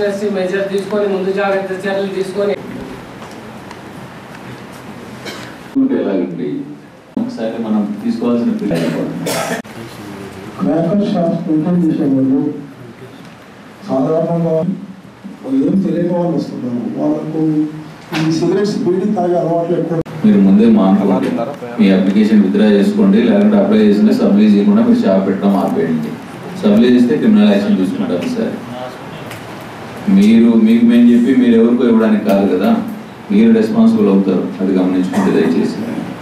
precautionary measure తీసుకొని ముందు జాగ్రత్త చర్యలు తీసుకొని ఉంటే ఎలాగండి ఒకసారి మనం తీసుకోవాల్సిన పిల్లలు క్రాకర్ షాప్స్ మెయింటైన్ చేసేవాళ్ళు సాధారణంగా వాళ్ళు ఏం తెలియని వాళ్ళు వస్తున్నారు వాళ్ళకు ఈ సిగరెట్స్ బీడీ తాగే అలవాట్లు ఎక్కువ మీరు ముందే మానుకోండి మీ అప్లికేషన్ విత్డ్రా చేసుకోండి లేకుంటే అప్లై చేసిన సబ్లీ చేయకుండా మీరు షాప్ పెట్టడం ఆపేయండి సబ్లీ చేస్తే క్రిమినల్ యాక్షన్ తీసుకుంటారు సార్ మీరు మీకు మేము చెప్పి మీరు ఎవరికో ఇవ్వడానికి కాదు కదా మీరు రెస్పాన్సిబుల్ అవుతారు అది గమనించుకోండి దయచేసి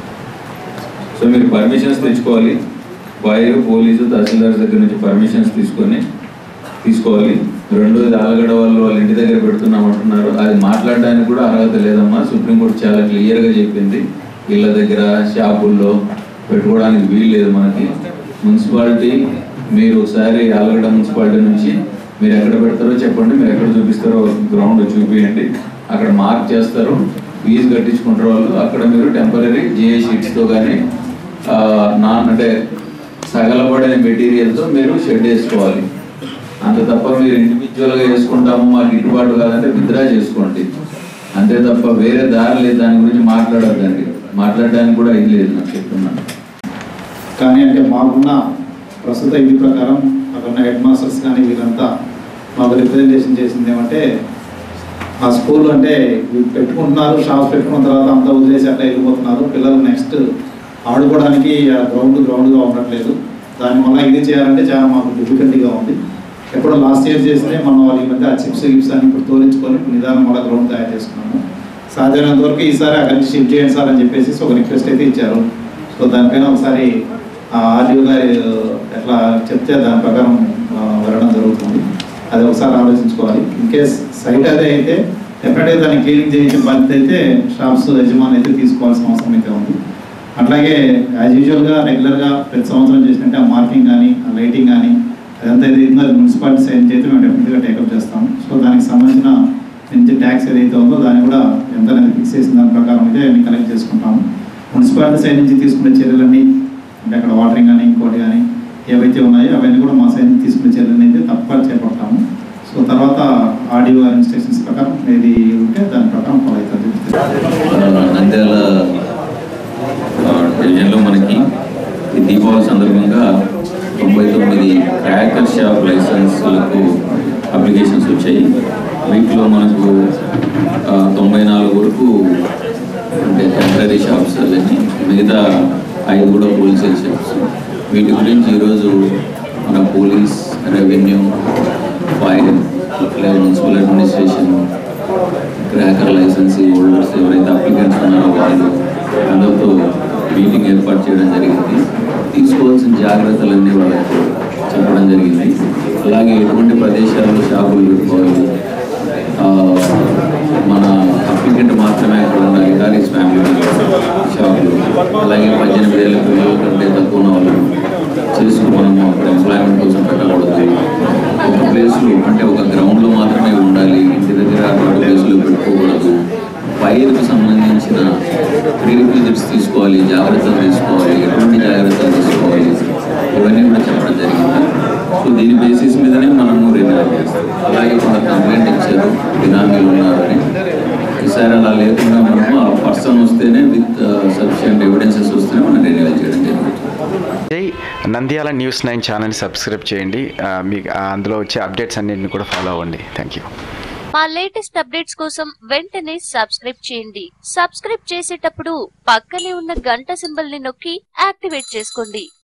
సో మీరు పర్మిషన్స్ తెచ్చుకోవాలి ఫైర్ పోలీసు తహసీల్దార్ దగ్గర నుంచి పర్మిషన్స్ తీసుకొని తీసుకోవాలి రెండోది ఆలగడ వాళ్ళు వాళ్ళ ఇంటి దగ్గర పెడుతున్నాం అంటున్నారు అది మాట్లాడడానికి కూడా అర్హత లేదమ్మా సుప్రీంకోర్టు చాలా క్లియర్గా చెప్పింది ఇళ్ళ దగ్గర షాపుల్లో పెట్టుకోవడానికి వీలు లేదు మనకి మున్సిపాలిటీ మీరు ఒకసారి ఆలగడ మున్సిపాలిటీ నుంచి మీరు ఎక్కడ పెడతారో చెప్పండి మీరు ఎక్కడ చూపిస్తారో గ్రౌండ్ చూపియండి అక్కడ మార్క్ చేస్తారు ఫీజు కట్టించుకుంటారు వాళ్ళు అక్కడ మీరు టెంపరీ జిఏ షీట్స్తో కానీ నాన్ అంటే సగలబడిన మెటీరియల్తో మీరు షెడ్ వేసుకోవాలి అంత తప్ప మీరు ఇండివిజువల్గా వేసుకుంటాము మాకు గిట్టుబాటు కాదంటే విత్డ్రా చేసుకోండి అంతే తప్ప వేరే దారి లేదు దాని గురించి మాట్లాడొద్దండి మాట్లాడడానికి కూడా ఇది లేదు నాకు చెప్తున్నాను కానీ అంటే మాకున్న ప్రస్తుత ఇది ప్రకారం అక్కడ హెడ్ మాస్టర్స్ కానీ వీరంతా మాకు రిప్రజెంటేషన్ చేసింది ఏమంటే ఆ స్కూల్ అంటే ఇవి పెట్టుకుంటున్నారు షాప్స్ పెట్టుకున్న తర్వాత అంతా వదిలేసి అట్లా వెళ్ళిపోతున్నారు పిల్లలు నెక్స్ట్ ఆడుకోవడానికి ఆ గ్రౌండ్ గ్రౌండ్గా ఉండట్లేదు దానివల్ల ఇది చేయాలంటే చాలా మాకు డిఫికల్టీగా ఉంది ఎప్పుడో లాస్ట్ ఇయర్ చేస్తే మనం వాళ్ళ ఈ మధ్య ఆ చిప్స్ గిప్స్ అని ఇప్పుడు తోలించుకొని ఇప్పుడు నిదానం మళ్ళీ గ్రౌండ్ తయారు చేసుకున్నాము సాధ్యమైనంత వరకు ఈసారి అక్కడి నుంచి షిఫ్ట్ చేయండి సార్ అని చెప్పేసి ఒక రిక్వెస్ట్ అయితే ఇచ్చారు సో దానిపైన ఒకసారి ఆర్డీఓ గారు ఎట్లా చెప్తే దాని ప్రకారం ఆ, వెళ్ళడం జరుగుతుంది అది ఒకసారి ఆలోచించుకోవాలి ఇన్ కేస్ సైట్ అదే అయితే డెఫినెట్గా దాన్ని క్లీనింగ్ చేయించిన బాధ్యత అయితే షాప్స్ యజమాని అయితే తీసుకోవాల్సిన అవసరం అయితే ఉంది అట్లాగే యాజ్ యూజువల్గా రెగ్యులర్గా ప్రతి సంవత్సరం చేసినట్టే ఆ మార్కింగ్ కానీ ఆ లైటింగ్ కానీ అదంతా ఏదైతే అది మున్సిపాలిటీ సైన్ చేస్తే మేము డెఫినెట్గా టేకప్ చేస్తాం సో దానికి సంబంధించిన నుంచి ట్యాక్స్ ఏదైతే ఉందో దాన్ని కూడా ఎంత అనేది ఫిక్స్ చేసిన దాని ప్రకారం అయితే అన్ని కలెక్ట్ చేసుకుంటాము మున్సిపాలిటీ సైడ్ నుంచి తీసుకునే చర్యలన్నీ అంటే అక్కడ వాటరింగ్ కానీ ఇంకోటి కానీ ఏవైతే ఉన్నాయో అవన్నీ కూడా మా సైడ్ నుంచి తీసుకునే చర్యలు అయితే తప్పకుండా చేపడతాము సో తర్వాత ఆడియో గారి ఇన్స్ట్రక్షన్స్ ప్రకారం ఏది ఉంటే దాని ప్రకారం ఫాలో అవుతుంది ఆ, నంద్యాల ఆ, డివిజన్లో మనకి ఈ దీపావళి సందర్భంగా తొంభై తొమ్మిది క్రాకర్ షాప్ లైసెన్స్లకు అప్లికేషన్స్ వచ్చాయి వీటిలో మనకు ఆ, తొంభై నాలుగు వరకు అంటే టెంపరీ షాప్స్ అవన్నీ మిగతా ఐదు కూడా హోల్సేల్ షాప్స్ వీటి గురించి ఈరోజు మన పోలీస్ రెవెన్యూ ఫైర్ అట్లే municipal administration cracker licensee holders ఎవరైతే అప్లికెంట్స్ ఉన్నారో వాళ్ళు అందరితో మీటింగ్ ఏర్పాటు చేయడం జరిగింది తీసుకోవాల్సిన జాగ్రత్తలన్నీ వాళ్ళకు చెప్పడం జరిగింది అలాగే ఎటువంటి ప్రదేశాల్లో షాపులు పెట్టుకోవాలి ఆ, మన అప్లికెంట్ మాత్రమే అక్కడ ఉండాలి టారిస్ ఫ్యామిలీ షాపులు అలాగే పద్దెనిమిది ఏళ్ళ పిల్లల కంటే తక్కువ ఉన్న వాళ్ళు చేసుకుని మనము అక్కడ ఎంప్లాయ్మెంట్ కోసం పెట్టకూడదు ఒక ప్లేస్లో అంటే ఒక గ్రౌండ్లో మాత్రమే ఉండాలి ఇంటి దగ్గర రెండు ప్లేసులు పెట్టుకోకూడదు ఫైర్కు సంబంధించిన ప్రీరిక్విజిట్స్ తీసుకోవాలి జాగ్రత్తలు తీసుకోవాలి ఎటువంటి జాగ్రత్తలు తీసుకోవాలి ఇవన్నీ కూడా చెప్పడం జరిగింది సో దీని బేసిస్ మీదనే మనము రిన్యూవల్ చేస్తాం అలాగే కొంత కంప్లైంట్ ఇచ్చారు బినామీలు ఉన్నారని ఈసారి అలా లేకుండా మనము ఆ పర్సన్ వస్తేనే విత్ సఫిషియంట్ ఎవిడెన్సెస్ వస్తేనే మనం రెన్యూవల్ చేయడం జరుగుతుంది జై నంద్యాల న్యూస్ నైన్ ఛానల్ని సబ్స్క్రైబ్ చేయండి ఆ, మీకు ఆ, అందులో వచ్చే అప్డేట్స్ అన్నింటిని కూడా ఫాలో అవ్వండి థ్యాంక్ యూ మా లేటెస్ట్ అప్డేట్స్ కోసం వెంటనే సబ్స్క్రైబ్ చేయండి సబ్స్క్రైబ్ చేసేటప్పుడు పక్కనే ఉన్న గంట సింబల్ ని నొక్కి యాక్టివేట్ చేసుకోండి